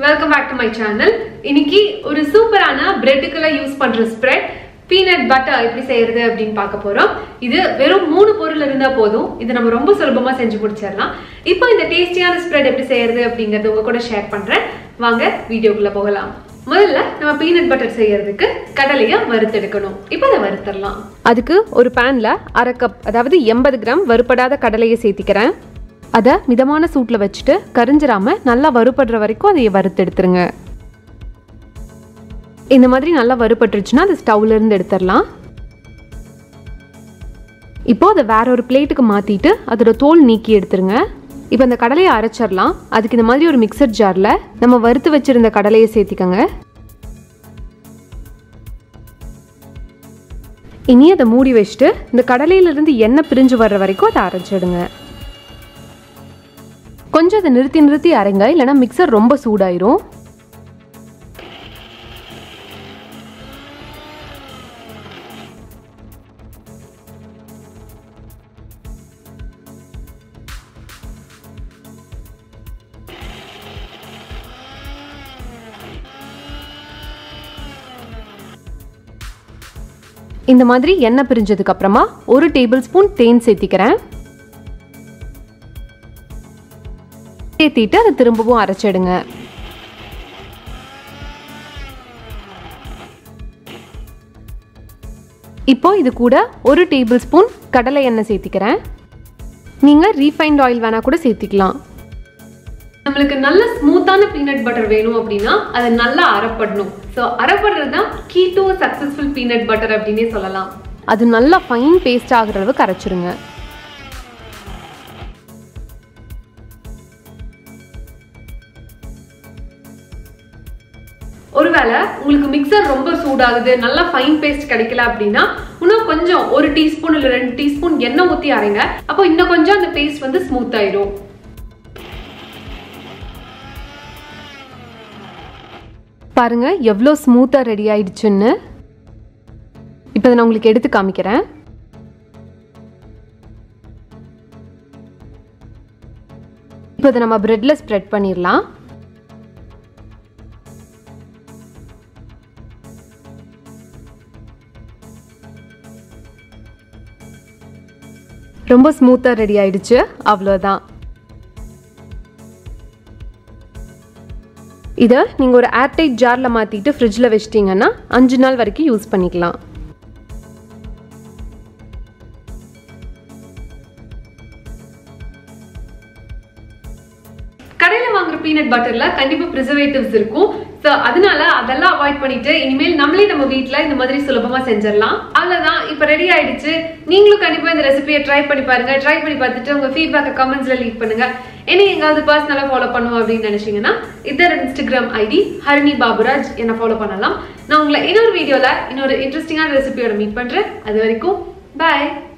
welcome back to my channel இன்னைக்கு ஒரு சூப்பரான பிரெட்டுக்கெல்லாம் யூஸ் பண்ற ஸ்ப்ரெட் பீனட் பட்டர் எப்படி செய்யறது அப்படின்னு பார்க்க போறோம் இது வெறும் மூணு பொருள் இருந்தா போதும் இது நம்ம ரொம்ப சுலபமா செஞ்சு முடிச்சிடலாம் இப்போ இந்த டேஸ்டியான ஸ்ப்ரெட் எப்படி செய்யறது அப்படிங்கறது உங்க கூட ஷேர் பண்றேன் வாங்க வீடியோக்குள்ள போகலாம் முதல்ல நம்ம பீனட் பட்டர் செய்யறதுக்கு கடலையை வறுத்தெடுக்கணும் இப்போ அதை வறுத்தரலாம் அதுக்கு ஒரு பேன்ல அரை கப் அதாவது எண்பது கிராம் வறுப்படாத கடலையை சேர்த்திக்கிறேன் அதை மிதமான சூட்டில் வச்சுட்டு கரிஞ்சிராம நல்லா வறுபடுற வரைக்கும் அதை வறுத்தெடுத்துருங்க இந்த மாதிரி நல்லா வறுபட்டுருச்சுன்னா அதை ஸ்டவ்ல இருந்து எடுத்துடலாம் இப்போ அதை வேற ஒரு பிளேட்டுக்கு மாற்றிட்டு அதோட தோல் நீக்கி எடுத்துருங்க இப்போ அந்த கடலையை அரைச்சிடலாம் அதுக்கு இந்த மாதிரி ஒரு மிக்சர் ஜாரில் நம்ம வறுத்து வச்சிருந்த கடலையை சேர்த்திக்கோங்க இனி அதை மூடி வச்சுட்டு இந்த கடலையிலிருந்து எண்ணெய் பிரிஞ்சு வர்ற வரைக்கும் அதை அரைச்சிடுங்க கொஞ்சம் அதை நிறுத்தி நிறுத்தி அரைங்க இல்லைனா மிக்சர் ரொம்ப சூடாயிரும் இந்த மாதிரி எண்ணெய் பிரிஞ்சதுக்கு அப்புறமா ஒரு டேபிள் ஸ்பூன் தேன் சேர்த்திக்கிறேன் சேர்த்திட்டு அதை திரும்பவும் அரைச்சிடுங்க இப்போ இது கூட ஒரு டேபிள் ஸ்பூன் கடலை எண்ணெய் சேர்த்திக்கிறேன் நீங்கள் ரீஃபைண்ட் ஆயில் வேணால் கூட சேர்த்திக்கலாம் நம்மளுக்கு நல்ல ஸ்மூத்தான பீனட் பட்டர் வேணும் அப்படின்னா அது நல்லா அரைப்படணும் ஸோ அரைப்படுறது தான் key to successful peanut butter அப்படின்னே சொல்லலாம் அது நல்லா ஃபைன் பேஸ்ட் ஆகிற அளவுக்கு அரைச்சிருங்க ஒருவேளை உங்களுக்கு மிக்சர் ரொம்ப சூடாகுது நல்லா ஃபைன் பேஸ்ட் கிடைக்கல அப்படின்னா இன்னும் கொஞ்சம் ஒரு டீஸ்பூன் இல்லை ரெண்டு டீஸ்பூன் எண்ணெய் ஊற்றி அரைங்க அப்போ இன்னும் கொஞ்சம் அந்த பேஸ்ட் வந்து ஸ்மூத் ஆயிடும் பாருங்க எவ்வளோ ஸ்மூத்தாக ரெடி ஆயிடுச்சுன்னு இப்போ நான் உங்களுக்கு எடுத்து காமிக்கிறேன் இப்போ இதை நம்ம பிரெட்ல ஸ்ப்ரெட் பண்ணிடலாம் ரொம்ப ஸ்மூத்தாக ரெடி ஆயிடுச்சு அவ்வளோதான் இதை நீங்கள் ஒரு ஏர்டைட் ஜாரில் மாற்றிட்டு ஃப்ரிட்ஜில் வச்சிட்டிங்கன்னா அஞ்சு நாள் வரைக்கும் யூஸ் பண்ணிக்கலாம் கடையில் வாங்குற பீனட் பட்டர்ல கண்டிப்பா ப்ரிசர்வேட்டிவ்ஸ் இருக்கும் ஸோ அதனால அதெல்லாம் அவாய்ட் பண்ணிட்டு இனிமேல் நம்மளே நம்ம வீட்டில் இந்த மாதிரி சுலபமா செஞ்சிடலாம் அவ்வளோதான் இப்போ ரெடி ஆயிடுச்சு நீங்களும் கண்டிப்பா இந்த ரெசிபியை ட்ரை பண்ணி பாருங்க ட்ரை பண்ணி பார்த்துட்டு உங்க ஃபீட்பேக்கை கமெண்ட்ஸ்ல லீக் பண்ணுங்க என்ன எங்காவது பர்சனலாக ஃபாலோ பண்ணுவோம் அப்படின்னு நினைச்சீங்கன்னா இதர் இன்ஸ்டாகிராம் ஐடி ஹரிணி பாபுராஜ் என்ன ஃபாலோ பண்ணலாம் நான் உங்களை இன்னொரு வீடியோல இன்னொரு இன்ட்ரெஸ்டிங்கான ரெசிபியோட மீட் பண்றேன் அது வரைக்கும் பாய்